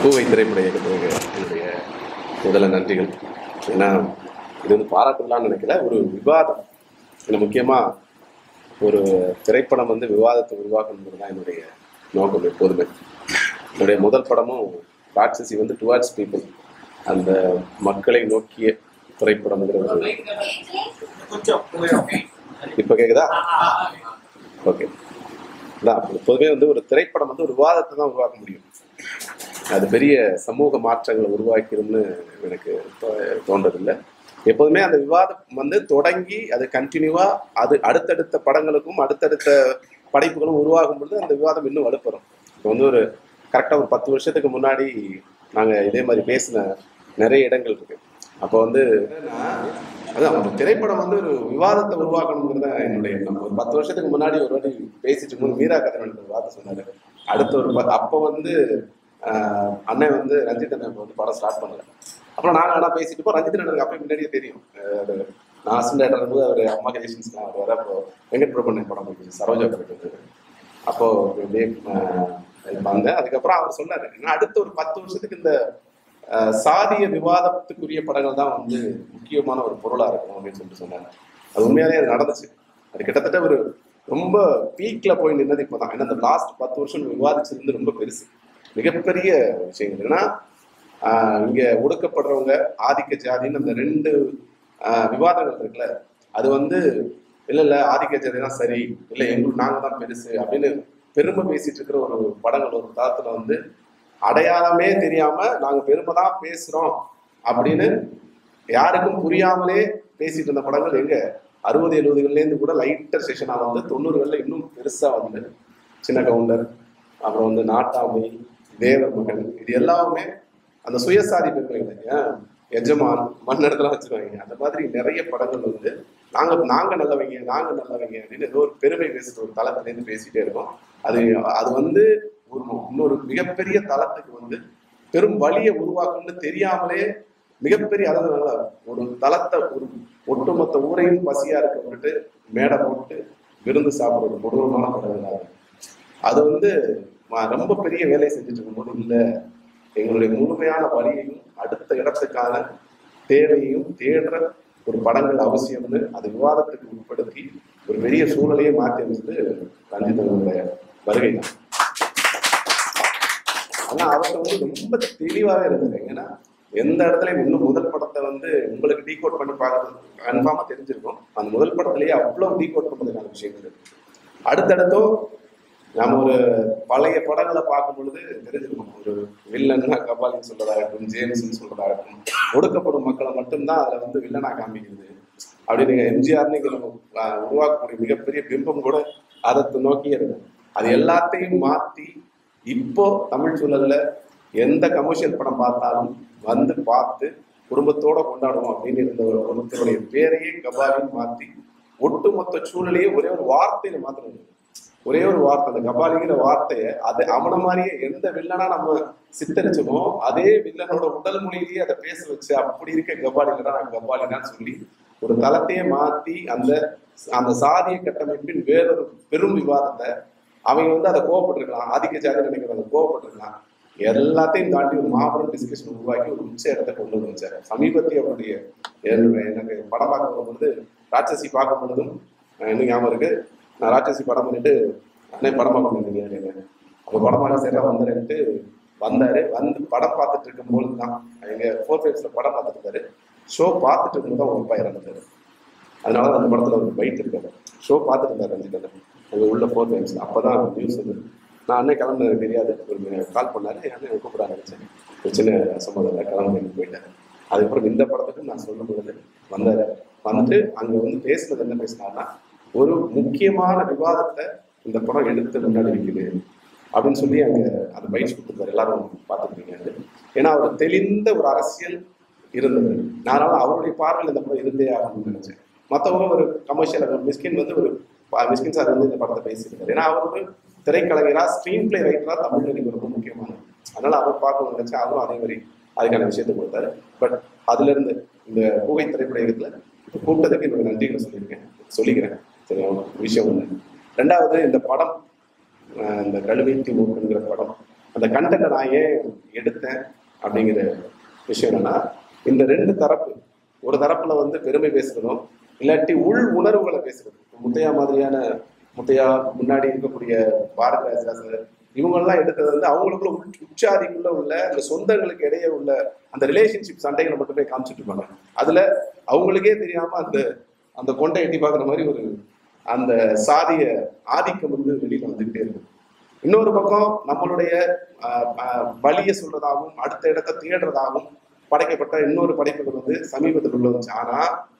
பூவை திரைப்பட இயக்கத்துக்கு என்னுடைய முதல்ல நன்றிகள் ஏன்னா இது வந்து பாராட்டுதலான்னு நினைக்கல ஒரு விவாதம் இது முக்கியமாக ஒரு திரைப்படம் வந்து விவாதத்தை உருவாக்கணுங்கிறது தான் என்னுடைய நோக்கம் எப்போதுமே என்னுடைய முதல் படமும் ராட்சசி வந்து டுவார்ட்ஸ் பீப்புள் அந்த மக்களை நோக்கிய திரைப்படம்ங்கிறது இப்போ கேட்குதா ஓகே தான் பொதுவே வந்து ஒரு திரைப்படம் வந்து ஒரு விவாதத்தை தான் உருவாக்க முடியும் அது பெரிய சமூக மாற்றங்களை உருவாக்கிரும்னு எனக்கு தோ- தோன்றதில்லை எப்போதுமே அந்த விவாதம் வந்து தொடங்கி அது கண்டினியூவா அது அடுத்தடுத்த படங்களுக்கும் அடுத்தடுத்த படைப்புகளும் உருவாகும் பொழுது அந்த விவாதம் இன்னும் வலுப்பெறும் இப்போ வந்து ஒரு கரெக்டாக ஒரு பத்து வருஷத்துக்கு முன்னாடி நாங்கள் இதே மாதிரி பேசின நிறைய இடங்கள் இருக்கு அப்போ வந்து அதான் ஒரு திரைப்படம் வந்து ஒரு விவாதத்தை உருவாக்கணுங்கிறது தான் என்னுடைய எண்ணம் ஒரு பத்து வருஷத்துக்கு முன்னாடி ஒரு வாட்டி பேசிட்டு போது மீரா கதிரவன் ஒரு வார்த்தை சொன்னாரு அடுத்த ஒரு பத்து அப்போ வந்து ஆஹ், அண்ணன் வந்து ரஞ்சித் அண்ணன் வந்து படம் ஸ்டார்ட் பண்ணல அப்புறம் நாங்கள் ஆனால் பேசிட்டு இப்போ ரஞ்சித் அண்ணனுக்கு அப்போ முன்னாடியே தெரியும் ஆஹ், அது நான் அசிஸ்டன்ட் இருக்கும்போது அவர் அம்மா கண்டிஷன்ஸ்லாம் அவர் வர அப்போ வெங்கட் பிரபண்ணன் படம் போயிடுச்சு சரோஜா கிடைக்கிறது அப்போ அப்படியே ஆஹ், வந்தேன் அதுக்கப்புறம் அவர் சொன்னாரு ஏன்னா அடுத்த ஒரு பத்து வருஷத்துக்கு இந்த ஆஹ், சாதிய விவாதத்துக்குரிய படங்கள் தான் வந்து முக்கியமான ஒரு பொருளா இருக்கும் அப்படின்னு சொல்லிட்டு சொன்னாங்க அது உண்மையாலே அது நடந்துச்சு அது கிட்டத்தட்ட ஒரு ரொம்ப பீக்ல போய் நின்னது இப்போதான் ஏன்னா இந்த லாஸ்ட் பத்து வருஷம் விவாதிச்சிருந்து ரொம்ப பெருசு மிகப்பெரிய விஷயங்கள் ஏன்னா ஆஹ், இங்க ஒடுக்கப்படுறவங்க ஆதிக்க ஜாதின்னு அந்த ரெண்டு ஆஹ், விவாதங்கள் இருக்குல்ல அது வந்து இல்ல இல்ல ஆதிக்க ஜாதி தான் சரி இல்ல எங்களுக்கு நாங்க தான் பெருசு அப்படின்னு பெருமை பேசிட்டு இருக்கிற ஒரு படங்கள் ஒரு காலத்துல வந்து அடையாளமே தெரியாம நாங்க பெருமை தான் பேசுறோம் அப்படின்னு யாருக்கும் புரியாமலே பேசிட்டு இருந்த படங்கள் எங்க அறுபது எழுபதுகள்ல இருந்து கூட லைட்டர் செஷனா வந்து தொண்ணூறுகள்ல இன்னும் பெருசா வந்து சின்ன கவுண்டர் அப்புறம் வந்து நாட்டாமை தேவர் மகன் இது எல்லாமே அந்த சுயசாதி பெண்கள் இல்லைங்க எஜமான் மன்னடத்தெல்லாம் வச்சிருவாங்க அந்த மாதிரி நிறைய படங்கள் வந்து நாங்க நாங்க நல்லவங்க நாங்க நல்லவங்க அப்படின்னு ஏதோ ஒரு பெருமை பேசுற ஒரு தளத்துல இருந்து பேசிட்டே இருக்கோம் அது அது வந்து ஒரு இன்னொரு மிகப்பெரிய தளத்துக்கு வந்து பெரும் வழியை உருவாக்கும்னு தெரியாமலே மிகப்பெரிய அதாவது நல்லா ஒரு தளத்தை ஒரு ஒட்டுமொத்த ஊரையும் பசியா இருக்க விட்டுட்டு மேடை போட்டு விருந்து சாப்பிடுற ஒரு கொடூரமான படங்கள் அது வந்து ம- ரொம்ப பெரிய வேலையை செஞ்சுட்டு இருக்கும்போது இல்ல எங்களுடைய முழுமையான வழியையும் அடுத்த இடத்துக்கான தேவையையும் தேடுற ஒரு படங்கள் அவசியம்னு அது விவாதத்துக்கு உட்படுத்தி ஒரு பெரிய சூழலையே மாற்றி அமைச்சது ரஞ்சிதனுடைய வருகை தான் ஆனா அவர்கிட்ட வந்து ரொம்ப தெளிவாவே இருந்தது ஏன்னா எந்த இடத்துல இன்னும் முதல் படத்தை வந்து உங்களுக்கு டீகோட் பண்ணி பார்க்கறது கன்ஃபார்மா தெரிஞ்சிருக்கும் அந்த முதல் படத்திலேயே அவ்வளவு டீகோட் பண்ணுறதுக்கான விஷயங்கள் இருக்கு அடுத்தடுத்தும் நம்ம ஒரு பழைய படங்களை பார்க்கும் பொழுது தெரிஞ்சிருக்கும் ஒரு வில்லன்னா கபாலின்னு சொல்றதாகட்டும் ஜேம்ஸ்ன்னு சொல்றதாகட்டும் ஒடுக்கப்படும் மக்களை மட்டும்தான் அதுல வந்து வில்லனா காமிக்கிறது அப்படி நீங்க எம்ஜிஆர் நீங்க ஆஹ், உருவாக்கக்கூடிய மிகப்பெரிய பிம்பம் கூட அதை நோக்கியே இருக்கும் அது எல்லாத்தையும் மாத்தி இப்போ தமிழ் சூழல்ல எந்த கமர்ஷியல் படம் பார்த்தாலும் வந்து பார்த்து குடும்பத்தோட கொண்டாடுவோம் அப்படின்னு இருந்த ஒரு ஒருத்தருடைய பேரையே கபாலின்னு மாத்தி ஒட்டுமொத்த சூழலையே ஒரே ஒரு வார்த்தையில மாத்திரம் ஒரே ஒரு வார்த்தை அந்த கபாலிங்கிற வார்த்தையை அது அவன மாதிரியே எந்த வில்லனா நம்ம சித்தரிச்சோமோ அதே வில்லனோட உடல் மொழியிலேயே அதை பேச வச்சு அப்படி இருக்க கபாலிங்கடா நான் கபாலினான்னு சொல்லி ஒரு தளத்தையே மாத்தி அந்த அந்த சாதிய கட்டமைப்பின் வேறொரு பெரும் விவாதத்தை அவங்க வந்து அதை கோவப்பட்டிருக்கலாம் ஆதிக்க ஜாதி நினைக்கிறத கோவப்பட்டிருக்கலாம் எல்லாத்தையும் தாண்டி ஒரு மாபெரும் டிஸ்கஷன் உருவாக்கி ஒரு உச்ச இடத்தை கொண்டு வந்து வச்சாரு சமீபத்திய அவருடைய என்னுடைய- எனக்கு படம் பார்க்க வரும்பொழுது ராட்சசி பார்க்கும் பொழுதும் அஹ், இன்னும் ஞாபகம் இருக்கு நான் ராட்சசி படம் பண்ணிட்டு அண்ணே படம் பார்க்க வந்தீங்க அப்படின்னு அவங்க படம் பார்க்க சரியா வந்துருன்ட்டு வந்தாரு வந்து படம் பார்த்துட்டு இருக்கும்போது தான் எங்க ஃபோர் ஃபைவ்ஸ்ல படம் பார்த்துட்டு இருந்தாரு ஷோ பார்த்துட்டு இருக்கும்போது அவங்க அப்பா இறந்துட்டாரு அதனால தான் அந்த படத்துல ஒரு பைட் இருக்காரு ஷோ பார்த்துட்டு இருந்தாரு ரஞ்சித் அங்கே உள்ள ஃபோர் டைம்ஸ் அப்பதான் நியூஸ் வந்து நான் அண்ணன் கிளம்புனது எனக்கு தெரியாது ஒரு கால் பண்ணாரு என் அண்ணன் கூப்பிட ஆரம்பிச்சேன் ஒரு சின்ன சம்பந்தம் கிளம்பு போயிட்டாரு அதுக்கப்புறம் இந்த படத்துக்கு நான் சொல்லும் பொழுது வந்தாரு வந்துட்டு அங்க வந்து பேசுனது என்ன பேசினாருன்னா ஒரு முக்கியமான விவாதத்தை இந்த படம் எடுத்து முன்னாடி வைக்குது அப்படின்னு சொல்லி அங்க அந்த பயிற்சி கொடுத்துருக்காரு எல்லாரும் பார்த்துருக்கீங்க ஏன்னா அவர் தெளிந்த ஒரு அரசியல் இருந்தது அதனால அவருடைய பார்வையில் இந்த படம் இருந்தே ஆகணும்னு நினைச்சேன் மற்றவங்க ஒரு கமர்ஷியல் ஒரு மிஸ்கின் வந்து ஒரு ப- மிஸ்கின் சார் வந்து இந்த படத்தை பேசியிருக்காரு ஏன்னா அவர் ஒரு திரைக்கலைஞரா ஸ்க்ரீன் பிளே ரைட்டரா தமிழ் நடிகர் ரொம்ப முக்கியமானது அதனால அவர் பார்க்கணும்னு நினைச்சேன் அவரும் அதே மாதிரி அதுக்கான விஷயத்தை கொடுத்தாரு பட் அதுல இருந்து இந்த புகை திரைப்பட இயக்கத்துல இப்ப கூப்பிட்டதுக்கு என்னோட நன்றிகளை சொல்லியிருக்கேன் சொல்லிக்கிறேன் சரி விஷயம் ஒண்ணு ரெண்டாவது இந்த படம் அஹ் இந்த கழுவை திமுகங்கிற படம் அந்த கண்டனை நான் ஏன் எடுத்தேன் அப்படிங்கிற விஷயம் என்னன்னா இந்த ரெண்டு தரப்பு ஒரு தரப்புல வந்து பெருமை பேசுறதும் இல்லாட்டி உள் உணர்வுகளை பேசுறது முத்தையா மாதிரியான முத்தையா முன்னாடி இருக்கக்கூடிய பாரத ராஜராஜர் இவங்கெல்லாம் எடுத்தது வந்து அவங்களுக்குள்ள உள் உச்சாதிக்குள்ள உள்ள அந்த சொந்தங்களுக்கு இடையே உள்ள அந்த ரிலேஷன்ஷிப் சண்டைகளை மட்டுமே காமிச்சிட்டு இருப்பாங்க அதுல அவங்களுக்கே தெரியாம அந்த அந்த கொண்டை எட்டி பார்க்குற மாதிரி ஒரு அந்த சாதிய ஆதிக்கம் வந்து வெளியில வந்துகிட்டே இருக்கும் இன்னொரு பக்கம் நம்மளுடைய ஆஹ், ஆஹ், வலியை சொல்றதாகவும் அடுத்த இடத்தை தேடுறதாகவும் படைக்கப்பட்ட இன்னொரு படைப்புகள் வந்து சமீபத்தில் உள்ள வந்துச்சு ஆனா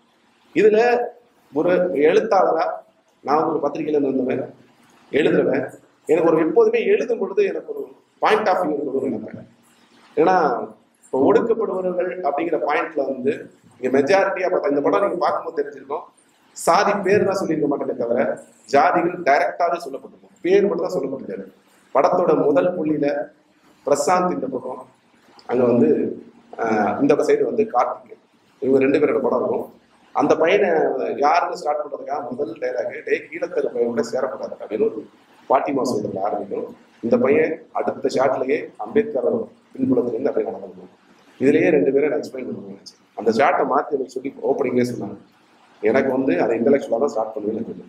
இதுல ஒரு எழுத்தாளரா நான் ஒரு பத்திரிகையில இருந்து வந்தவன் எழுதுறவன் எனக்கு ஒரு எப்போதுமே எழுதும் பொழுது எனக்கு ஒரு பாயிண்ட் ஆஃப் வியூ இருக்கணும்னு நினைப்பேன் ஏன்னா இப்போ ஒடுக்கப்படுபவர்கள் அப்படிங்கிற பாயிண்ட்ல வந்து இங்க மெஜாரிட்டியா பார்த்தா இந்த படம் நீங்க பார்க்கும்போது தெரிஞ்சிருக்கும் சாதி பேர் தான் சொல்லியிருக்க மாட்டேனே தவிர ஜாதிகள் டைரக்டாவே சொல்லப்பட்டிருக்கும் பேர் மட்டும் தான் சொல்லப்பட்டிருக்காரு படத்தோட முதல் புள்ளியில பிரசாந்த் இந்த பக்கம் அங்க வந்து ஆஹ், இந்த சைடு வந்து கார்த்திக் இவங்க ரெண்டு பேரோட படம் இருக்கும் அந்த பையனை யாருன்னு ஸ்டார்ட் பண்றதுக்காக முதல் டைலாக் டே கீழத்தர பையனோட சேரக்கூடாது அப்படின்னு ஒரு பாட்டிமா சொல்றதுல ஆரம்பிக்கும் இந்த பையன் அடுத்த ஷாட்லயே அம்பேத்கர் பின்புலத்துல இருந்து அப்படியே நடந்து இதுலயே ரெண்டு பேரும் நான் எக்ஸ்பிளைன் பண்ணுவேன் அந்த ஷாட்டை மாத்தி எனக்கு சொல்லி ஓப்பனிங்கே சொன்னாங்க எனக்கு வந்து அதை இன்டலெக்சுவலாக தான் ஸ்டார்ட் பண்ணுவேன் எனக்கு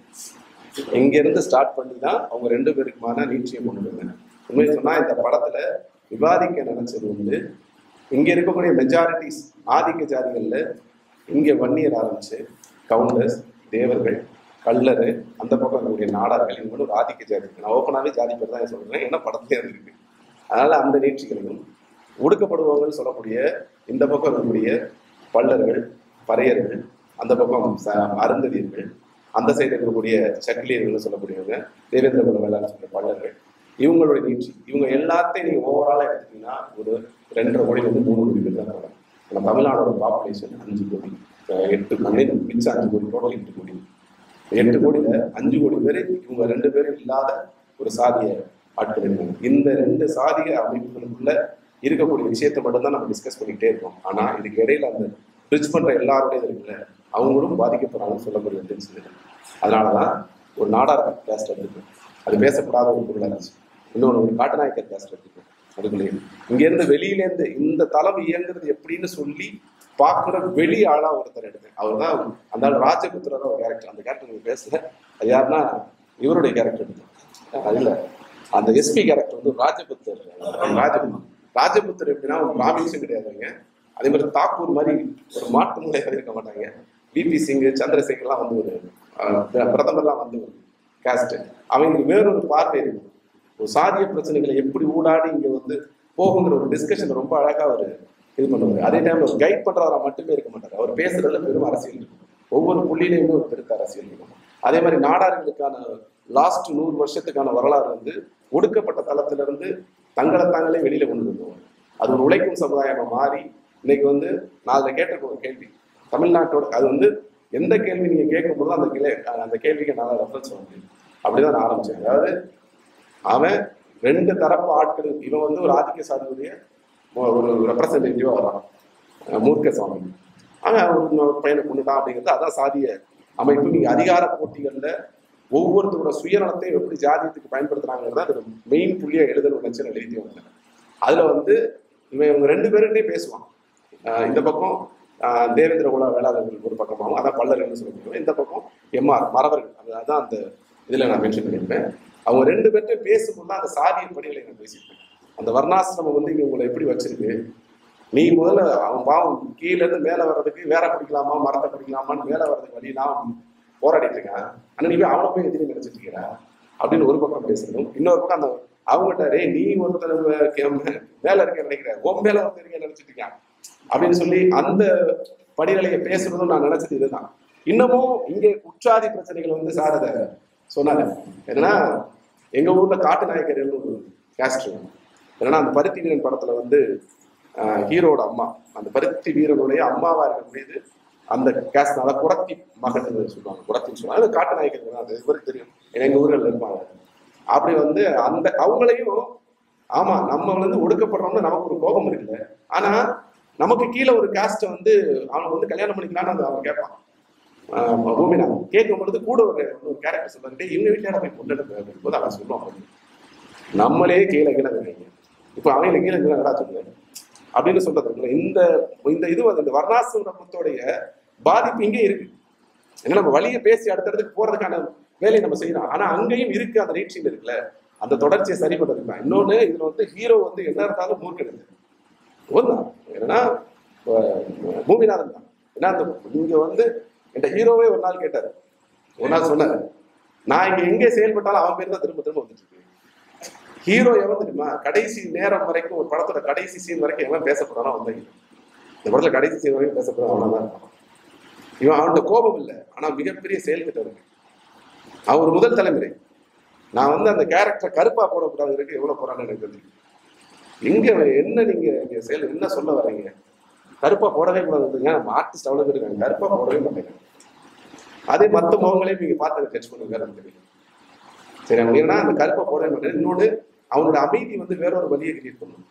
இங்க இருந்து ஸ்டார்ட் பண்ணி தான் அவங்க ரெண்டு பேருக்குமான நீட்சியை கொண்டு வந்தேன் உண்மையை சொன்னா இந்த படத்துல விவாதிக்க நினைச்சது வந்து இங்க இருக்கக்கூடிய மெஜாரிட்டிஸ் ஆதிக்க ஜாதிகள்ல இங்க வன்னியர் ஆரம்பிச்சு கவுண்டர்ஸ் தேவர்கள் கள்ளரு அந்த பக்கம் இருக்கக்கூடிய நாடார்கள் இவங்க ஒரு ஆதிக்க ஜாதி இருக்கு. நான் ஓப்பனாவே ஜாதி பேர் தான் சொல்றேன் ஏன்னா படத்திலே அது இருக்கு அதனால அந்த நீட்சிகளையும் ஒடுக்கப்படுபவர்கள் சொல்லக்கூடிய இந்த பக்கம் இருக்கக்கூடிய பல்லர்கள் பறையர்கள் அந்த பக்கம் ச- அருந்ததியர்கள் அந்த சைடு இருக்கக்கூடிய சக்கிலியர்கள் சொல்லக்கூடியவங்க தேவேந்திர குல வேளாண் சொல்ற பல்லர்கள் இவங்களுடைய நீட்சி இவங்க எல்லாத்தையும் நீங்க ஓவராலா எடுத்தீங்கன்னா ஒரு ரெண்டரை கோடி வந்து மூணு கோடி பேர் தான் இருக்காங்க. நம்ம தமிழ்நாடோட பாப்புலேஷன் அஞ்சு கோடி அஹ் எட்டு கோடி மிச்சம் அஞ்சு கோடி டோட்டல் எட்டு கோடி எட்டு கோடியில அஞ்சு கோடி பேர் இவங்க ரெண்டு பேரும் இல்லாத ஒரு சாதிய ஆட்கள் இருக்காங்க இந்த ரெண்டு சாதிய அமைப்புகளுக்குள்ள இருக்கக்கூடிய விஷயத்தை மட்டும்தான் நம்ம டிஸ்கஸ் பண்ணிக்கிட்டே இருக்கோம் ஆனா இதுக்கு இடையில அந்த பிரிட்ஜ் பண்ற எல்லாருடைய இருக்குல்ல அவங்களும் பாதிக்கப்படுறாங்கன்னு சொல்லக்கூடிய டென்ஷன் அதனாலதான் ஒரு நாடார் கேஸ்ட் இருக்கு அது பேசப்படாத ஒரு பொருளாக இருந்துச்சு இன்னொன்று ஒரு காட்டநாயக்கர் கேஸ்ட் இருக்கு அதுக்குள்ளேயே இங்கேருந்து வெளியிலேருந்து இந்த தளம் இயங்குறது எப்படின்னு சொல்லி பார்க்குற வெளி ஆளா ஒருத்தர் எடுத்தேன் அவர் தான் அந்த ஆள் ராஜபுத்திரர் ஒரு கேரக்டர் அந்த கேரக்டர் நீங்க பேசல அது யாருன்னா இவருடைய கேரக்டர் எடுத்தேன் அது இல்ல அந்த எஸ்பி கேரக்டர் வந்து ராஜபுத்தர் ராஜபுத்தர் ராஜபுத்தர் எப்படின்னா ஒரு பிராமின்ஸும் கிடையாதுங்க அதே மாதிரி தாக்கூர் மாதிரி ஒரு மாட்டு முறையாக இருக்க மாட்டாங்க பிபி சிங் சந்திரசேகர்லாம் வந்து ஒரு அஹ், பிரதமர்லாம் வந்து ஒரு கேஸ்ட் அவங்களுக்கு வேறொரு பார்வை இருக்கும் ஒரு சாதிய பிரச்சனைகளை எப்படி ஊடாடி இங்க வந்து போகுங்கிற ஒரு டிஸ்கஷன் ரொம்ப அழகா அவர் இது பண்ணுவார் அதே டைம் ஒரு கைட் பண்றவரா மட்டுமே இருக்க மாட்டார் அவர் பேசுறதுல பெரும் அரசியல் இருக்கும் ஒவ்வொரு புள்ளியிலையுமே ஒரு பெருத்த அரசியல் இருக்கும் அதே மாதிரி நாடார்களுக்கான லாஸ்ட் நூறு வருஷத்துக்கான வரலாறு வந்து ஒடுக்கப்பட்ட தளத்திலிருந்து தங்களை தாங்களே வெளியில கொண்டு வருவாங்க அது ஒரு உழைக்கும் சமுதாயமா மாறி இன்னைக்கு வந்து நான் அதில் கேட்ட ஒரு கேள்வி தமிழ்நாட்டோட அது வந்து எந்த கேள்வி நீங்க கேட்கும்போது அந்த கிளை அந்த கேள்விக்கு நல்லா ரெஃபரன்ஸ் சொல்ல முடியும் அப்படிதான் நான் ஆரம்பிச்சேன் அதாவது அவன் ரெண்டு தரப்பு ஆட்கள் இவன் வந்து ஒரு ஆதிக்க சாதியுடைய ஒரு ரெப்ரசன்டேட்டிவா வரான் அஹ் மூர்க்க சுவாமி அவன் ஒரு இன்னொரு பையனை கொண்டுட்டான் அப்படிங்கிறது அதான் சாதிய அமைப்பு நீங்க அதிகார போட்டிகள்ல ஒவ்வொருத்தரோட சுயநலத்தையும் எப்படி ஜாதியத்துக்கு பயன்படுத்துறாங்கிறது அது மெயின் புள்ளியா எழுதணும் நினைச்சு நான் எழுதி வந்தேன் அதுல வந்து இவன் இவங்க ரெண்டு பேருக்கிட்டே பேசுவான் ஆஹ் இந்த பக்கம் ஆஹ் தேவேந்திர குல வேளாளர்கள் ஒரு பக்கமாகவும் அதான் பல்லர்கள்னு சொல்லப்படுவோம் இந்த பக்கம் எம்ஆர் மறவர்கள் அது அதான் அந்த இதுல நான் மென்ஷன் பண்ணியிருப்பேன் அவங்க ரெண்டு பேர்கிட்ட பேசும்போது அந்த சாதிய பணிகளை நான் பேசியிருப்பேன் அந்த வர்ணாசிரமம் வந்து இங்க உங்களை எப்படி வச்சிருக்கு நீ முதல்ல அவன் பாவம் கீழ இருந்து மேல வர்றதுக்கு வேற பிடிக்கலாமா மரத்தை பிடிக்கலாமான்னு மேல வர்றதுக்கு வழியெல்லாம் போராடிட்டு இருக்கான் ஆனா நீ போய் அவனை போய் எதிரி நினைச்சிட்டு இருக்கிற அப்படின்னு ஒரு பக்கம் பேசுறதும் இன்னொரு பக்கம் அந்த அவங்ககிட்ட டேய் நீ ஒருத்தர் வே- கே- மேல இருக்க நினைக்கிற உன் மேல ஒருத்தர் இருக்க நினைச்சிட்டு இருக்கான் அப்படின்னு சொல்லி அந்த படிநிலையை பேசுறதும் நான் நினைச்சது இதுதான் இன்னமும் இங்கே உற்சாதி பிரச்சனைகள் வந்து சார் அதை சொன்னாரு என்னன்னா எங்க ஊர்ல காட்டு நாயக்கர்கள் ஒரு கேஸ்ட் ஏன்னா அந்த பருத்தி வீரன் படத்துல வந்து ஆஹ், ஹீரோட அம்மா அந்த பருத்தி வீரனுடைய அம்மாவா இருக்கக்கூடியது அந்த கேஸ்ட்னால குரத்தி மகன் சொல்லுவாங்க குரத்தின்னு சொல்லுவாங்க அது காட்டு நாயக்கர்கள் தான் அது இவருக்கு தெரியும் ஏன்னா எங்க ஊர்ல இருப்பாங்க அப்படி வந்து அந்த அவங்களையும் ஆமா நம்ம வந்து ஒடுக்கப்படுறோம்னு நமக்கு ஒரு கோபம் இருக்குல்ல ஆனா நமக்கு கீழே ஒரு காஸ்ட்டை வந்து அவனுக்கு வந்து கல்யாணம் பண்ணிக்கலாம்னு அது அவன் கேட்பான் ஆஹ் பூமினா கேட்கும் பொழுது கூட ஒரு ஒரு கேரக்டர் சொல்லிட்டு இவங்க வீட்டுல போய் பொண்ணு எடுப்பு போது அவன் சொல்லுவான் நம்மளே கீழே கீழே வைங்க இப்போ அவங்கள கீழே இருக்கிறாங்கடா சொல்லுங்க அப்படின்னு சொல்றது இந்த இந்த இது வந்து இந்த வர்ணாசிரமத்தோடைய பாதிப்பு இங்கே இருக்கு ஏன்னா நம்ம வழியை பேசி அடுத்தடுத்துக்கு போறதுக்கான வேலையை நம்ம செய்யறோம் ஆனா அங்கேயும் இருக்கு அந்த நீட்சியில் இருக்குல்ல அந்த தொடர்ச்சியை சரி பண்றதுக்கு தான் இன்னொன்னு இதுல வந்து ஹீரோ வந்து என்ன இருந்தாலும் மூர்க்கெடுது ஒன்றுதான் என்னன்னா இப்போ பூமிநாதன் தான் ஏன்னா அந்த இங்க வந்து என் ஹீரோவே ஒரு நாள் கேட்டாரு ஒரு நாள் சொன்னாரு நான் இங்க எங்கே செயல்பட்டாலும் அவன் பேர் தான் திரும்ப திரும்ப வந்துட்டு இருக்கு ஹீரோ எவன் தெரியுமா கடைசி நேரம் வரைக்கும் ஒரு படத்தோட கடைசி சீன் வரைக்கும் எவன் பேசப்படுறானோ அவன் தான் hero. இந்த படத்துல கடைசி சீன் வரைக்கும் பேசப்படுறான் அவனா தான் இருப்பான். இவன் அவன்கிட்ட கோபம் இல்லை ஆனா மிகப்பெரிய செயல் திட்டம் இருக்கு அவன் ஒரு முதல் தலைமுறை நான் வந்து அந்த கேரக்டர் கருப்பா போடக்கூடாதுக்கு எவ்வளவு போறான்னு எனக்கு தெரியும் எங்க என்ன நீங்க இங்க செயல் என்ன சொல்ல வர்றீங்க கருப்பா போடவே கூடாது ஏன் ஆர்டிஸ்ட் அவ்வளவு பேர் இருக்காங்க கருப்பா போடவே மாட்டேங்க அதே மத்த முகங்களையும் நீங்க பார்த்து டச் பண்ணுங்க எனக்கு தெரியும் சரி அவன் ஏன்னா அந்த கருப்பை போடவே மாட்டேன் இன்னொன்று அவனோட அமைதி வந்து வேற ஒரு வழியை கிரியேட் பண்ணும்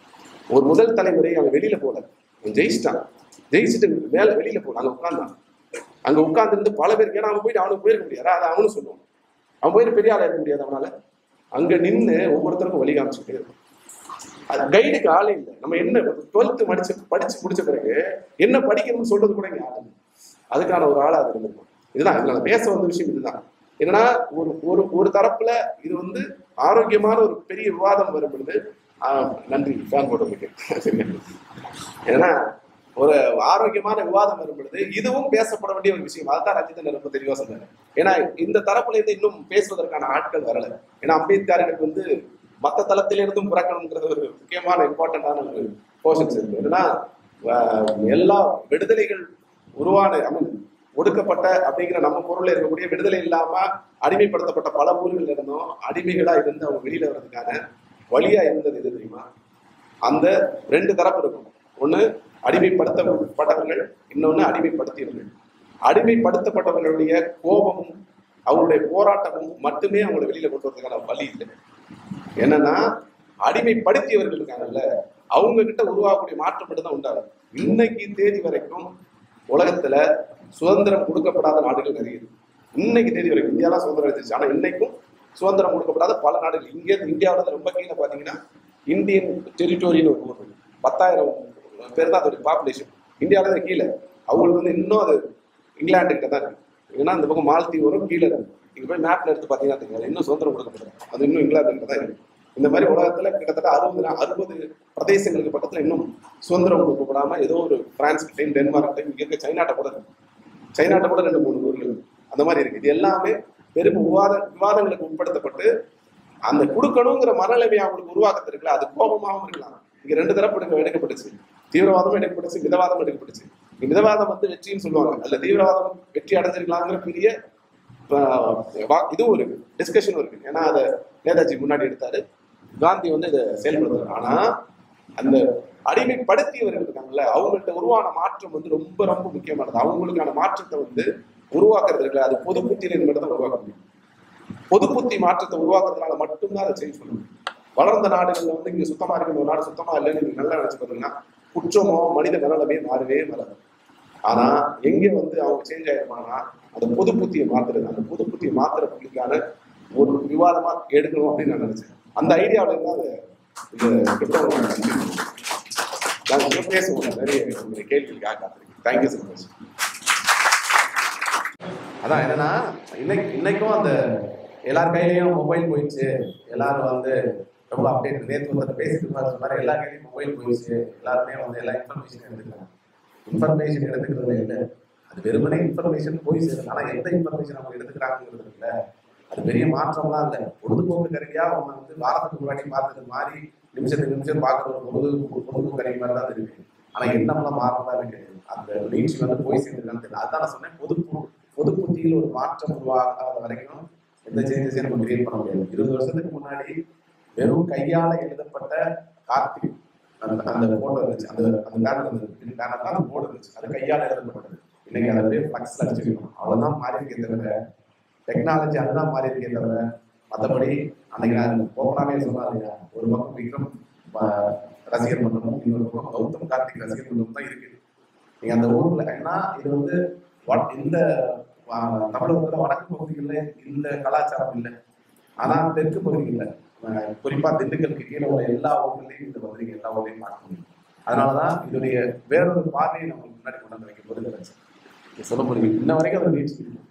ஒரு முதல் தலைமுறை அவன் வெளியில போல அவன் ஜெயிச்சிட்டான் ஜெயிச்சுட்டு மேல வெளியில போல அங்க உட்கார்ந்தான் அங்க உட்கார்ந்துருந்து பல பேருக்கு ஏன்னா அவன் போயிட்டு அவனுக்கு போயிருக்க முடியாது அதை அவனும் சொல்லுவான் அவன் போயிட்டு பெரிய ஆளா இருக்க முடியாது அவனால அங்க நின்று ஒவ்வொருத்தருக்கும் வழி காமிச்சுட்டே இருக்கும் அது கைடுக்கு ஆளே இல்லை நம்ம என்ன டுவெல்த் படிச்சு படிச்சு முடிச்ச பிறகு என்ன படிக்கணும்னு சொல்றது கூட இங்க ஆள் இல்லை. அதுக்கான ஒரு ஆளா அது இருந்திருக்கும் இதுதான் இதுல நான் பேச வந்த விஷயம் இதுதான் என்னன்னா ஒரு ஒரு ஒரு தரப்புல இது வந்து ஆரோக்கியமான ஒரு பெரிய விவாதம் வரும் பொழுது ஆஹ், நன்றி ஃபேன் போட்டதுக்கு சரியா? ஏன்னா ஒரு ஆரோக்கியமான விவாதம் வரும் பொழுது இதுவும் பேசப்பட வேண்டிய ஒரு விஷயம் அதுதான் ரஞ்சிதன் ரொம்ப தெளிவா சொன்னாரு ஏன்னா இந்த தரப்புல இருந்து இன்னும் பேசுவதற்கான ஆட்கள் வரல ஏன்னா அம்பேத்கர் எனக்கு வந்து மத்த தளத்திலிருந்தும் புறக்கணுங்கிறது ஒரு முக்கியமான இம்பார்ட்டன்டான ஒரு போர்ஷன்ஸ் இருக்கு என்னன்னா ஆஹ், எல்லா விடுதலைகள் உருவான I mean, ஒடுக்கப்பட்ட அப்படிங்கிற நம்ம பொருள்ல இருக்கக்கூடிய விடுதலை இல்லாம அடிமைப்படுத்தப்பட்ட பல ஊர்கள்ல இருந்தும் அடிமைகளா இருந்து அவங்க வெளியில வர்றதுக்கான வழியா இருந்தது எது தெரியுமா அந்த ரெண்டு தரப்பு இருக்கும் ஒண்ணு அடிமைப்படுத்தப்பட்டவர்கள் இன்னொன்னு அடிமைப்படுத்தியவர்கள் அடிமைப்படுத்தப்பட்டவர்களுடைய கோபமும் அவங்களுடைய போராட்டமும் மட்டுமே அவங்களை வெளியில கொண்டு வரதுக்கான வழி இல்லை என்னன்னா அடிமைப்படுத்தியவர்கள் இருக்காங்கல்ல அவங்க கிட்ட உருவாகக்கூடிய மாற்றம் மட்டும் தான் உண்டாகும் இன்னைக்கு தேதி வரைக்கும் உலகத்துல சுதந்திரம் கொடுக்கப்படாத நாடுகள் நிறைய இருக்கு இன்னைக்கு தேதி வரைக்கும் இந்தியாலாம் சுதந்திரம் எடுத்துச்சு ஆனா இன்னைக்கும் சுதந்திரம் கொடுக்கப்படாத பல நாடுகள் இங்கே இந்தியாவில் ரொம்ப கீழே பாத்தீங்கன்னா இந்தியன் டெரிட்டோரின்னு ஒரு ஊர் இருக்கு பத்தாயிரம் பேர் தான் அதோட பாப்புலேஷன் இந்தியாவில் கீழே அவங்களுக்கு வந்து இன்னும் அது இங்கிலாந்து கிட்ட தான் இருக்கு ஏன்னா இந்த பக்கம் மாலத்தீவு வரும் கீழே இருக்கு இங்க போய் மேப்ல எடுத்து பாத்தீங்கன்னா தெரியும் அது இன்னும் சுதந்திரம் கொடுக்கப்படல அது இன்னும் இங்கிலாந்து கிட்ட தான் இருக்கு இந்த மாதிரி உலகத்துல கிட்டத்தட்ட அறுபது அறுபது பிரதேசங்களுக்கு பக்கத்துல இன்னும் சுதந்திரம் கொடுக்கப்படாம ஏதோ ஒரு பிரான்ஸ் கிட்டையும் டென்மார்க் கிட்டையும் இங்க இருக்க சைனாட்ட கூட இருக்கு சைனாட்ட கூட ரெண்டு மூணு ஊர்கள் இருக்கு. அந்த மாதிரி இருக்கு இது எல்லாமே பெரும் விவாத விவாதங்களுக்கு உட்படுத்தப்பட்டு அந்த கொடுக்கணுங்கிற மனநிலைமை அவங்களுக்கு உருவாக்கத்திருக்கல அது கோபமாகவும் இருக்கலாம் இங்க ரெண்டு தரப்பு எடுக்க எடுக்கப்பட்டுச்சு தீவிரவாதமும் எடுக்கப்பட்டுச்சு மிதவாதம் எடுக்கப்பட்டுச்சு இங்க மிதவாதம் வந்து வெற்றின்னு சொல்லுவாங்க அதுல தீவிரவாதம் வெற்றி அடைஞ்சிருக்கலாங்கிற பெரிய ஆஹ், வா- இதுவும் இருக்கு டிஸ்கஷனும் இருக்கு ஏன்னா அதை நேதாஜி முன்னாடி எடுத்தாரு காந்தி வந்து இதை செயல்படுத்துறாரு ஆனா அந்த அடிமைப்படுத்தியவர்கள் இருக்காங்கல்ல அவங்கள்ட்ட உருவான மாற்றம் வந்து ரொம்ப ரொம்ப முக்கியமானது அவங்களுக்கான மாற்றத்தை வந்து உருவாக்குறது இருக்குல்ல அது பொது புத்தியிலிருந்து மட்டும் தான் உருவாக்க முடியும் பொது புத்தி மாற்றத்தை உருவாக்குறதுனால மட்டும்தான் அதை சேஞ்ச் பண்ண முடியும் வளர்ந்த நாடுகள்ல வந்து இங்க சுத்தமா இருக்கு ஒரு நாடு சுத்தமா இல்லைன்னு நீங்க நல்லா நினைச்சு பாத்தீங்கன்னா குற்றமோ மனித நலமே மாறவே மாறாது ஆனா எங்க வந்து அவங்க சேஞ்ச் ஆயிருப்பாங்கன்னா அந்த பொது புத்தியை மாத்துறது அந்த பொது புத்தியை மாத்துற புள்ளிக்கான ஒரு விவாதமா எடுக்கணும் அப்படின்னு நான் நினைச்சேன் அந்த ஐடியாவில இருந்தா அது இந்த கிட்டத்தட்ட நான் இன்னும் பேசுவோம் நிறைய உங்களுடைய கேள்விகளுக்காக காத்திருக்கேன் தேங்க்யூ ஸோ மச் அதான் என்னன்னா இன்னைக்கு இன்னைக்கும் அந்த எல்லார் கையிலயும் மொபைல் போயிடுச்சு எல்லாரும் வந்து ரொம்ப அப்டேட் நேற்று வந்து பேசிட்டு இருந்தாங்க மாதிரி எல்லா கையிலயும் மொபைல் போயிடுச்சு எல்லாருமே வந்து எல்லா இன்ஃபர்மேஷன் எடுத்துக்கிறாங்க இன்ஃபர்மேஷன் எடுத்துக்கிறது இல்லை அது வெறுமனே இன்ஃபர்மேஷன் போய் சேரும் ஆனா எந்த இன்ஃபர்மேஷன் அவங்க எடுத்துக்கிறாங்கிறது இல்ல அது பெரிய மாற்றம்லாம் இல்லை பொழுதுபோக்கு கருவியா அவங்க வந்து வாரத்துக்கு முன்னாடி பார்த்தது மாதிரி நிமிஷத்துக்கு நிமிஷம் பார்க்குற ஒரு பொழுது பொழுதுபோக்கு கருவி மாதிரி தான் இருக்கு ஆனா எண்ணம்லாம் மாறதான் இருக்கு அந்த நீட்சி வந்து போய் சேர்ந்துருக்கான்னு தெரியல அதான் நான் சொன்னேன் பொது பொது புத்தியில் ஒரு மாற்றம் உருவாகாத வரைக்கும் எந்த சேஞ்சஸையும் நம்ம கிரியேட் பண்ண முடியாது இருபது வருஷத்துக்கு முன்னாடி வெறும் கையால எழுதப்பட்ட கார்த்திக் அந்த அந்த போட்டோ இருந்துச்சு அந்த அந்த பேனர் இருந்துச்சு பேனர் தான் அந்த போர்டு இருந்துச்சு அது கையால எழுதப்பட்டது இன்னைக்கு அதை அப்படியே ஃபிளக்ஸ்ல அடிச்சுக்கணும் அவ்வளவுதான் மாறி இருக்கே தவிர டெக்னாலஜி அதுதான் மாறி இருக்கே தவிர மற்றபடி அன்னைக்கு நான் ஓப்பனாவே சொன்னா இல்லையா ஒரு பக்கம் விக்ரம் ஆஹ், ரசிகர் மன்றமும் இன்னொரு பக்கம் கௌதம் கார்த்திக் ரசிகர் மன்றமும் தான் இருக்கு நீங்க அந்த ஊர்ல ஏன்னா இது வந்து வட- இந்த ஆஹ், தமிழகத்துல வடக்கு பகுதிகளில் இந்த கலாச்சாரம் இல்லை ஆனா தெற்கு பகுதிகளில் அஹ், குறிப்பா திண்டுக்கலுக்கு கீழே உள்ள எல்லா ஊர்களையும் இது வந்து நீங்க எல்லா ஊர்லையும் பார்க்க முடியும் அதனாலதான் இதோடைய வேறொரு பார்வையை நம்ம முன்னாடி கொண்டு வந்து வைக்கும் போது கிடைச்சு இது சொல்ல முடியும் இன்ன வரைக்கும் அதை முயற்சி செய்யணும்.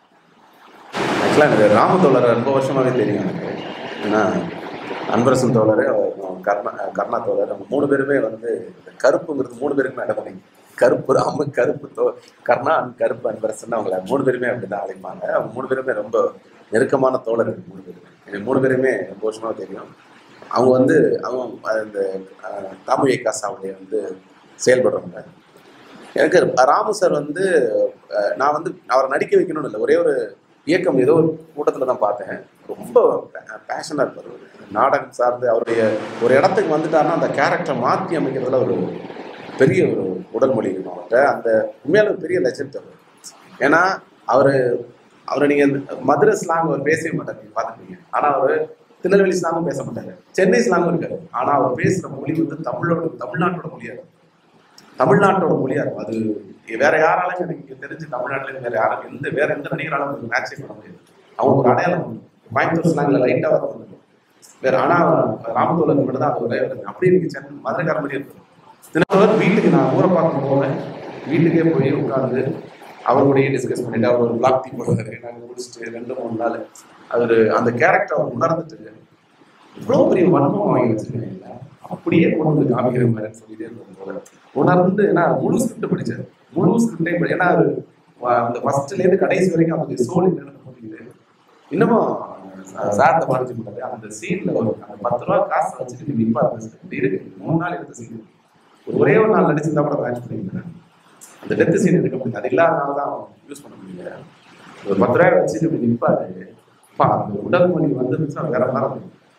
ஆக்சுவலாக எனக்கு ராமதோழர் ரொம்ப வருஷமாவே தெரியும் எனக்கு ஏன்னா அன்பரசன் தோழர் அவர் கர்ணா கர்ணா தோழர் அவங்க மூணு பேருமே வந்து இந்த கருப்புங்கிறது மூணு பேருக்குமே இடமணி கருப்பு ராம கருப்பு தோ கர்ணா அண்ட் கருப்பு அன்பரசன் அவங்கள மூணு பேருமே அப்படி தான் அழைப்பாங்க அவங்க மூணு பேருமே ரொம்ப நெருக்கமான தோழர்கள் மூணு பேருமே எனக்கு மூணு பேருமே ரொம்ப வருஷமாக தெரியும் அவங்க வந்து அவங்க அந்த அஹ், தாமுய காசாவுடைய வந்து செயல்படுறவங்க எனக்கு ராமு சார் வந்து அஹ், நான் வந்து அவரை நடிக்க வைக்கணும்னு இல்லை ஒரே ஒரு இயக்கம் ஏதோ ஒரு கூட்டத்தில் தான் பார்த்தேன் ரொம்ப பேஷனாக இருப்பார் அவரு. நாடகம் சார்ந்து அவருடைய ஒரு இடத்துக்கு வந்துட்டாருன்னா அந்த கேரக்டரை மாற்றி அமைக்கிறதுல ஒரு பெரிய ஒரு உடல் மொழி இருக்கும் அவர்கிட்ட அந்த உண்மையால ஒரு பெரிய லட்சம் அவர் ஏன்னா அவர் அவரை நீங்கள் மதுரை ஸ்லாங் அவர் பேசவே மாட்டார் நீங்கள் பார்த்துருப்பீங்க ஆனால் அவர் திருநெல்வேலி ஸ்லாங்கும் பேச மாட்டார் சென்னை ஸ்லாங்கும் இருக்காரு ஆனால் அவர் பேசுகிற மொழி வந்து தமிழோட தமிழ்நாட்டோட மொழியா இருக்கும் தமிழ்நாட்டோட மொழியா இருக்கும் அது வேற யாராலும் எனக்கு இங்க தெரிஞ்சு தமிழ்நாட்டுல வேற யாரும் எந்த வேற எந்த நடிகராலும் மேட்சே பண்ண முடியாது அவங்க ஒரு அடையாளம் உண்டு. கோயம்புத்தூர் ஸ்லாங்ல லைட்டா வரும் வேற ஆனா ராமதோலன் மட்டும் தான் அது ஒரே ஒரு அப்படி நீங்க சென்னை மதுரைக்கார மாதிரி இருக்கும் தினத்தோடு வீட்டுக்கு நான் ஊரை பார்க்க போவேன் வீட்டுக்கே போய் உட்காந்து அவருடைய டிஸ்கஸ் பண்ணிட்டு அவர் ஒரு பிளாக் டீ போடுவாரு நாங்கள் முடிச்சுட்டு ரெண்டு மூணு நாள் அவர் அந்த கேரக்டர் அவர் உணர்ந்துட்டு இவ்வளோ பெரிய வன்மம் வாங்கி வச்சிருக்கீங்களா அப்படியே கொண்டு வந்து காமிக்கிற மாதிரி சொல்லிட்டே இருக்கும் போல உணர்ந்து ஏன்னா முழு ஸ்கிரிப்ட் படிச்சாரு முழு ஸ்கிரிப்டே படி ஏன்னா அது வ- அந்த ஃபர்ஸ்ட்ல இருந்து கடைசி வரைக்கும் அவருக்கு சோழி நடந்து போகுது இன்னமும் சார்த்த மறைச்சு போட்டாரு அந்த சீன்ல ஒரு அந்த பத்து ரூபா காசு வச்சுட்டு நீங்க இப்ப அந்த script இருக்கு மூணு நாள் எடுத்த சீன் ஒரே ஒரு நாள் நடிச்சிருந்தா கூட மேட்ச் பண்ணிக்கிறேன் அந்த டெத் சீன் எடுக்க முடியாது அது இல்லாதனால தான் யூஸ் பண்ண முடியல ஒரு பத்து ரூபாய் வச்சுட்டு இப்படி நிற்பாரு பா அந்த உடல் மொழி வந்துருந்துச்சுன்னா வேற மாதிரி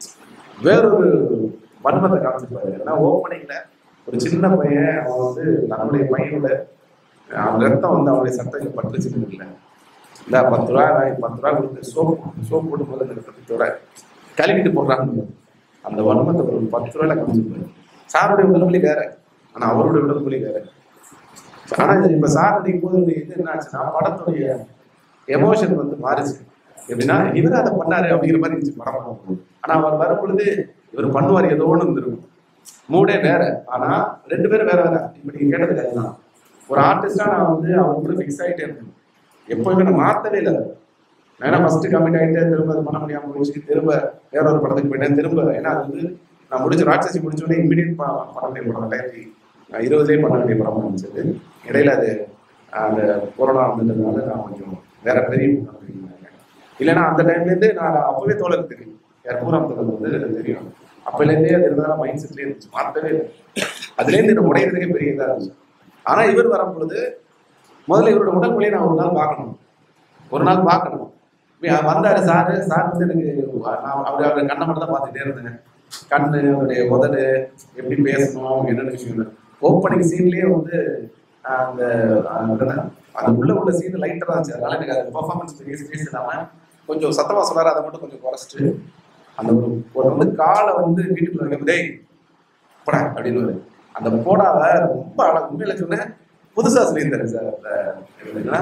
வேறொரு வன்மத்தை காமிச்சிருப்பாரு ஏன்னா ஓப்பனிங்ல ஒரு சின்ன பையன் அவன் வந்து தன்னுடைய பையனோட அவன் ரத்தம் வந்து அவனுடைய சட்டையில பட்டுச்சுன்னு இல்லை இந்த பத்து ரூபா வாங்கி பத்து ரூபா கொடுத்து சோப் சோப் போட்டு போது அந்த ரத்தத்தோட கழுவிட்டு போடுறாங்க அந்த வன்மத்தை ஒரு பத்து ரூபாயில காமிச்சிருப்பாரு சாருடைய உடல்மொழி வேற ஆனா அவருடைய உடல்மொழி வேற ஆனா இப்ப சார் அடிக்கும் போது ஒரு இது என்ன ஆச்சுன்னா படத்துடைய எமோஷன் வந்து மாறுச்சு எப்படின்னா இவர் அதை பண்ணாரு அப்படிங்கிற மாதிரி இருந்துச்சு படம் ஆனா அவர் வரும் பொழுது இவர் பண்ணுவார் ஏதோ ஒன்று இருந்திருக்கும் மூடே வேற ஆனா ரெண்டு பேரும் வேற வேற இப்ப நீங்க கேட்டது அதுதான் ஒரு ஆர்டிஸ்டா நான் வந்து அவர் கூட ஃபிக்ஸ் ஆயிட்டே இருக்கேன் எப்பவுமே நான் மாத்தவே இல்லை ஏன்னா ஃபர்ஸ்ட் கமிட் ஆயிட்டு திரும்ப அது பண்ண முடியாம போச்சு திரும்ப வேற ஒரு படத்துக்கு போயிட்டேன் திரும்ப ஏன்னா அது வந்து நான் முடிஞ்ச ராட்சசி முடிச்ச உடனே இமீடியட் பண்ண வேண்டிய படம் ரெண்டாயிரத்தி அஹ், இருபதுலயே பண்ண வேண்டிய படம் இருந்துச்சு இடையில அது அஹ், அந்த கொரோனா வந்ததுனால நான் கொஞ்சம் வேற பெரிய படம் பண்ணிருந்தேன். இல்லைன்னா அந்த டைம்ல இருந்து நான் அப்பவே தோழருக்கு தெரியும் கற்பூரம் தோழர் வந்து தெரியும் அப்பையிலேருந்தே அது இருந்தாலும் மைண்ட் செட்லேயே இருந்துச்சு மாற்றவே இல்லை அதுலேருந்து என்ன உடையிறதுக்கே பெரிய இதாக இருந்துச்சு ஆனா இவர் வரும் பொழுது முதல்ல இவரோட உடல்மொழியை நான் ஒரு நாள் பார்க்கணும் ஒரு நாள் பார்க்கணும் இப்ப வந்தாரு சாரு சார் வந்து எனக்கு நான் அவர் அவர் கண்ணை மட்டும் தான் பார்த்துட்டே இருந்தேன் கண்ணு அவருடைய உதடு எப்படி பேசணும் என்னென்ன விஷயம் ஓப்பனிங் சீன்லயே வந்து ஆஹ், அந்த அந்த என்ன, அது உள்ள உள்ள சீன் லைட்டரா இருந்துச்சு அதனால எனக்கு அது பெர்ஃபார்மன்ஸ் பெரிய ஸ்பேஸ் இல்லாம கொஞ்சம் சத்தமா சொன்னாரு அதை மட்டும் கொஞ்சம் குறைச்சிட்டு அந்த ஒரு ஒரு வந்து காலை வந்து வீட்டுக்குள்ள வைக்கும் டேய் போடா அப்படின்னு அந்த போடாவை ரொம்ப அழகு உண்மையில சொன்னேன் புதுசா சொல்லியிருந்தாரு சார் அந்த என்னன்னா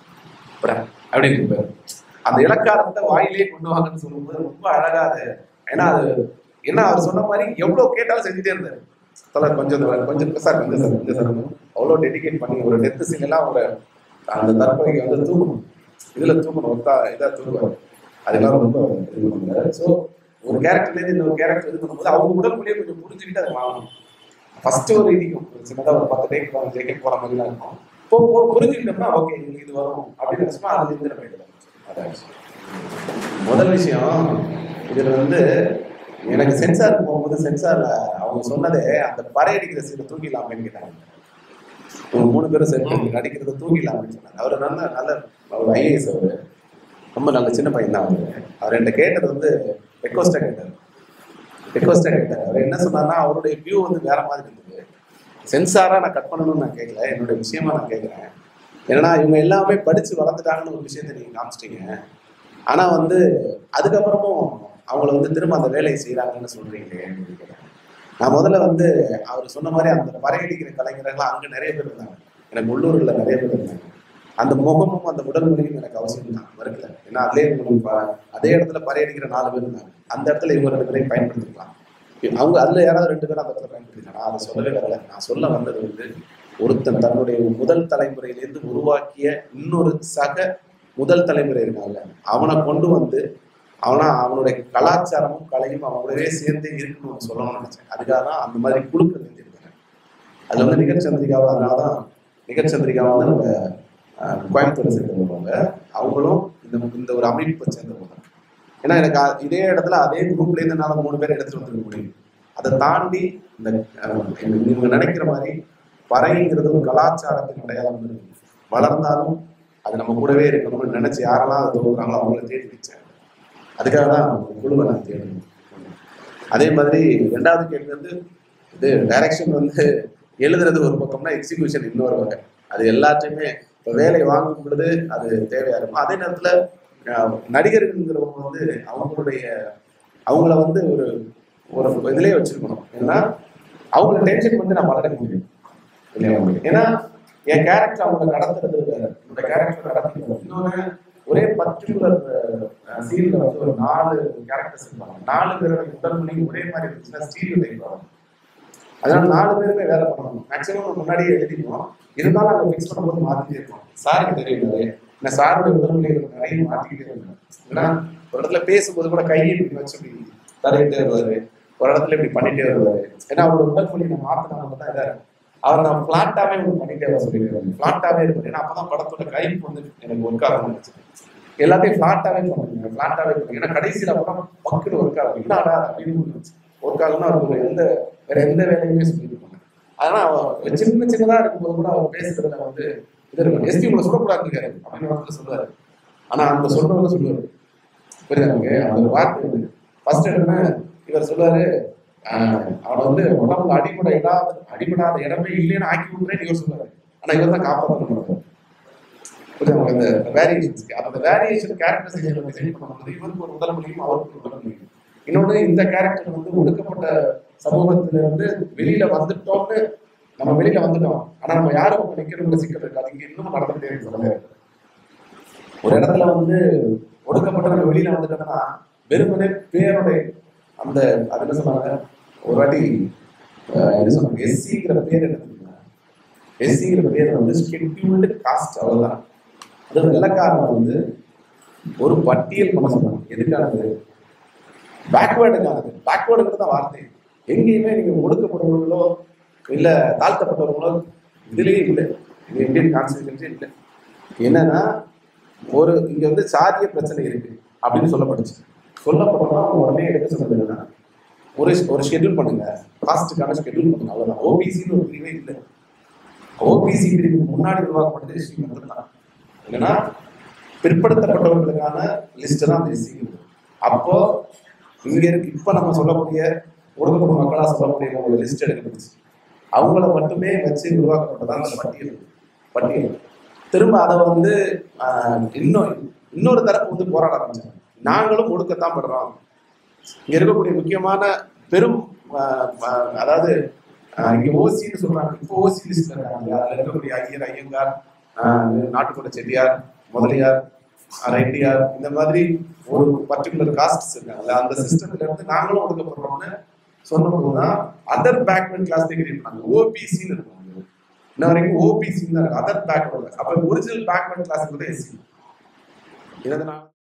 போடா அப்படின்னு இருப்பாரு. அந்த இலக்காரத்தை வாயிலே கொண்டு வாங்கன்னு சொல்லும்போது ரொம்ப அழகா அது ஏன்னா அது என்ன அவர் சொன்ன மாதிரி எவ்வளவு கேட்டாலும் செஞ்சுட்டே இருந்தாரு தலர் கொஞ்சம் இந்த மாதிரி, கொஞ்சம் சார் கொஞ்சம் சார் கொஞ்சம் சார் அவ்வளோ டெடிகேட் பண்ணி ஒரு டெத்து சீன் எல்லாம் அவங்க அந்த தற்கொலைக்கு வந்து தூக்கணும் இதுல தூக்கணும் ஒத்தா இதா தூக்குவார் அதெல்லாம் ரொம்ப இது பண்ணுறாரு ஸோ ஒரு கேரக்டர்லேருந்து இன்னொரு கேரக்டர் இது பண்ணும்போது அவங்க உடல் மொழியை கொஞ்சம் புரிஞ்சுக்கிட்டு அதை வாங்கணும் ஃபர்ஸ்ட் ஒரு இடிக்கும் ஒரு சின்னதாக ஒரு பத்து டேக் போகிற ஜெயிக்க போகிற மாதிரிலாம் இருக்கும் போ போ புரிஞ்சுக்கிட்டோம்னா ஓகே இது வரும் அப்படின்னு நினச்சோம்னா அது இருந்து நம்ம எடுக்கலாம் அதான் விஷயம். முதல் விஷயம் இதுல வந்து எனக்கு சென்சார் போகும்போது சென்சார்ல அவங்க சொன்னதே அந்த பறையடிக்கிற சீனை தூக்கிடலாமேன்னு கேட்டாங்க இவங்க மூணு பேரும் சேர்ந்து நடிக்கிறத தூக்கிடலாமேன்னு சொன்னாங்க அவர் நல்ல நல்ல அவர் ஐஏஎஸ் அவர் ரொம்ப நல்ல சின்ன பையன் தான் அவர் அவர் என்கிட்ட கேட்டது வந்து ரெக்வஸ்டாக கேட்டார் ரெக்வஸ்டாக கேட்டார் அவர் என்ன சொன்னார்னா அவருடைய வியூ வந்து வேற மாதிரி இருந்தது சென்சாரா நான் கட் பண்ணணும்னு நான் கேட்கல என்னுடைய விஷயமா நான் கேட்குறேன் ஏன்னா இவங்க எல்லாமே படிச்சு வளர்ந்துட்டாங்கன்னு ஒரு விஷயத்தை நீங்க காமிச்சிட்டீங்க ஆனா வந்து அதுக்கப்புறமும் அவங்கள வந்து திரும்ப அந்த வேலையை செய்யறாங்கன்னு சொல்றீங்களே அப்படின்னு கேட்டேன். நான் முதல்ல வந்து அவர் சொன்ன மாதிரி அந்த பறையடிக்கிற கலைஞர்கள்லாம் அங்க நிறைய பேர் இருந்தாங்க எனக்கு உள்ளூர்ல நிறைய பேர் இருந்தாங்க அந்த முகமும் அந்த உடல் மொழியும் எனக்கு அவசியம் தான் மறுக்கல ஏன்னா அதே அதே இடத்துல பறையடிக்கிற நாலு பேர் இருந்தாங்க அந்த இடத்துல இவங்க ரெண்டு பேரையும் பயன்படுத்திக்கலாம் அவங்க அதுல யாராவது ரெண்டு பேரும் அந்த இடத்துல பயன்படுத்திக்கலாம் நான் அதை சொல்லவே வரல நான் சொல்ல வந்தது வந்து ஒருத்தன் தன்னுடைய முதல் தலைமுறையிலேருந்து உருவாக்கிய இன்னொரு சக முதல் தலைமுறை இருக்காங்க அவனை கொண்டு வந்து அவனா அவனுடைய கலாச்சாரமும் கலையும் அவங்களவே சேர்ந்தே இருக்கணும்னு சொல்லணும்னு நினைச்சேன் அதுக்காக தான் அந்த மாதிரி குழுக்கள் செஞ்சிருக்காங்க அதுல வந்து நிகழ்ச்சந்திரிகாவை அதனால தான் நிகழ்ச்சந்திரிகாவை வந்து நம்ம அஹ், கோயம்புத்தூரை சேர்ந்தவங்க அவங்களும் இந்த இந்த ஒரு அமைப்பை சேர்ந்தவங்க ஏன்னா எனக்கு அ- இதே இடத்துல அதே குரூப்ல இருந்து என்னால மூணு பேர் எடுத்துட்டு வந்துருக்க முடியும் அதை தாண்டி இந்த அஹ், இவங்க நினைக்கிற மாதிரி பறைங்கிறது ஒரு கலாச்சாரத்தின் அடையாளம் இருக்கு வளர்ந்தாலும் அது நம்ம கூடவே இருக்கணும்னு நினைச்சு யாரெல்லாம் அதை தொகுக்கிறாங்களோ அவங்கள தேடி வச்சேன் அதுக்காக தான் குழுவை நான் தேடணும் அதே மாதிரி ரெண்டாவது கேள்வி வந்து இது டைரக்ஷன் வந்து எழுதுறது ஒரு பக்கம்னா எக்ஸிகியூஷன் இன்னொரு வகை அது எல்லாத்தையுமே இப்போ வேலை வாங்கும் பொழுது அது தேவையா இருக்கும் அதே நேரத்துல அஹ், நடிகர்கள்ங்கிறவங்க வந்து அவங்களுடைய அவங்கள வந்து ஒரு ஒரு இதுலயே வச்சிருக்கணும் ஏன்னா அவங்கள டென்ஷன் வந்து நான் வளர்க்க முடியும் இல்லையா ஏன்னா என் கேரக்டர் அவங்கள கடத்துறது வேற. என்னோட கேரக்டர் கடத்துறது இன்னொன்னு ஒரே பர்டிகுலர் சீன்ல வந்து ஒரு நாலு கேரக்டர்ஸ் இருப்பாங்க நாலு பேரோட உடல் மொழி ஒரே மாதிரி இருந்துச்சுன்னா ஸ்டீரியோ டைப் வரும் அதனால நாலு பேருமே வேலை பண்ணணும் மேக்ஸிமம் முன்னாடியே எழுதிடுவோம் இருந்தாலும் அதை மிக்ஸ் பண்ணும்போது மாத்திட்டே இருக்கோம் சாருக்கு தெரியும் நிறைய நான் சாருடைய உடல் மொழியை நிறைய மாத்திக்கிட்டே இருக்கேன் ஏன்னா ஒரு இடத்துல பேசும்போது கூட கையை இப்படி வச்சு இப்படி தரையிட்டே வருவாரு ஒரு இடத்துல இப்படி பண்ணிட்டே வருவாரு ஏன்னா அவரோட உடல் மொழியை நான் மாத்தினா தான் இதா இருக்கும் அவரை நான் பிளாட்டாவே ஒன்று பண்ணிட்டே வர சொல்லிடுவேன் பிளாட்டாவே இருப்பாரு ஏன்னா அப்பதான் படத்தோட கைப்பு வந்து எனக்கு ஒர்க் ஆகும் நினைச்சேன் எல்லாத்தையும் ஃபிளாட்டாவே பண்ணுங்க ஃபிளாட்டாவே பண்ணுங்க ஏன்னா கடைசியில படம் மக்கள் ஒர்க் ஆகும் என்னடா அப்படின்னு ஒர்க் ஆகும்னா அவருக்கு எந்த வேற எந்த வேலையுமே சொல்லியிருப்பாங்க ஆனா அவர் சின்ன சின்னதா இருக்கும்போது கூட அவர் பேசுறதுல வந்து இது இருக்கும் எஸ்பி உங்களை சொல்லக்கூடாது இருக்காரு அப்படின்னு வந்து சொல்லுவாரு ஆனா அந்த சொல்றவங்க சொல்லுவாரு புரியுதாங்க அந்த வார்த்தை வந்து ஃபர்ஸ்ட் என்ன இவர் சொல்லுவாரு ஆஹ் அவனை வந்து உடம்புல அடிபட இடாத அடிபடாத இடமே இல்லைன்னு ஆக்கி விட்டுறேன்னு இவர் சொல்லுவாரு ஆனா இவர் தான் காப்பாற்றணும் புரியுதா அந்த வேரியேஷன்ஸ்க்கு அந்த வேரியேஷன் கேரக்டர் செஞ்சு பண்ணும்போது இவருக்கு ஒரு உடல் முடியும் அவருக்கு ஒரு உடல் முடியும் இன்னொன்று இந்த கேரக்டர் வந்து ஒடுக்கப்பட்ட சமூகத்துல இருந்து வெளியில வந்துட்டோம்னு நம்ம வெளியில வந்துட்டோம் ஆனா நம்ம யாரும் அங்க நிக்கிறோம்னு சிக்கல் இருக்கு அது இங்க இன்னும் நடந்துட்டே இருக்கு ஒரு இடத்துல வந்து ஒடுக்கப்பட்ட நம்ம வெளியில வந்துட்டோம்னா வெறுமனே பேருடைய அந்த அது என்ன சொன்னாங்க ஒரு வாட்டி அஹ், என்ன சொன்னாங்க எஸ்சிங்கிற பேர் என்ன தெரியுமா எஸ்சிங்கிற பேர் வந்து ஷெட்யூல்டு காஸ்ட் அவ்வளவுதான் அது வெள்ளக்காரன் வந்து ஒரு பட்டியல் பண்ண சொன்னாங்க எதுக்கானது பேக்வேர்டுக்கானது பேக்வேர்டுங்கிறது தான் வார்த்தை எங்கேயுமே நீங்க ஒடுக்கப்படுறவங்களோ இல்ல தாழ்த்தப்பட்டவங்களோ இதுலயே இல்லை இது இந்தியன் கான்ஸ்டியூஷன்ஸே இல்லை என்னன்னா ஒரு இங்க வந்து சாதிய பிரச்சனை இருக்கு அப்படின்னு சொல்லப்பட்டுச்சு சொல்லப்பட்டோம்னா உடனே எடுக்க சொன்னது என்னன்னா ஒரு ஒரு ஷெட்யூல் பண்ணுங்க காஸ்ட்டுக்கான ஷெட்யூல் பண்ணுங்க அவ்வளவுதான் ஓபிசின்னு ஒரு பிரிவே இல்லை ஓபிசி பிரிவுக்கு முன்னாடி உருவாக்கப்பட்டது எஸ்சி மட்டும் தான் இல்லைன்னா பிற்படுத்தப்பட்டவர்களுக்கான லிஸ்ட் தான் அந்த எஸ்சி அப்போ இங்க இருக்கு இப்ப நம்ம சொல்லக்கூடிய ஒடுக்கப்பட்ட மக்களா சொல்லக்கூடிய ஒரு லிஸ்ட் எடுக்கப்பட்டுச்சு அவங்கள மட்டுமே வச்சு உருவாக்கப்பட்டதான் அந்த பட்டியல் பட்டியல் திரும்ப அதை வந்து ஆஹ், இன்னும் இன்னொரு தரப்பு வந்து போராட ஆரம்பிச்சாங்க நாங்களும் ஒடுக்கத்தான் படுறோம் இங்க இருக்கக்கூடிய முக்கியமான பெரும் ஆஹ், ஆஹ், அதாவது ஆஹ், இங்க ஓசின்னு சொல்றாங்க இப்போ ஓசி லிஸ்ட்ல இருக்காங்க அதுல இருக்கக்கூடிய ஐயர் ஐயங்கார் ஆஹ், நாட்டுக்கோட செட்டியார் முதலியார் ஆஹ், ரெட்டியார் இந்த மாதிரி ஒரு பர்டிகுலர் காஸ்ட் இருக்காங்கல்ல அந்த சிஸ்டத்துல இருந்து நாங்களும் ஒடுக்கப்படுறோம்னு சொன்னபோதுதான் அதர் பேக்வர்ட் கிளாஸ் கிரியேட் பண்ணாங்க ஓபிசின்னு இருக்கும் இன்ன வரைக்கும் ஓபிசி தான் அதர் பேக்வர்ட் அப்ப ஒரிஜினல் பேக்வர்ட் கிளாஸ் எஸ்சி இதனால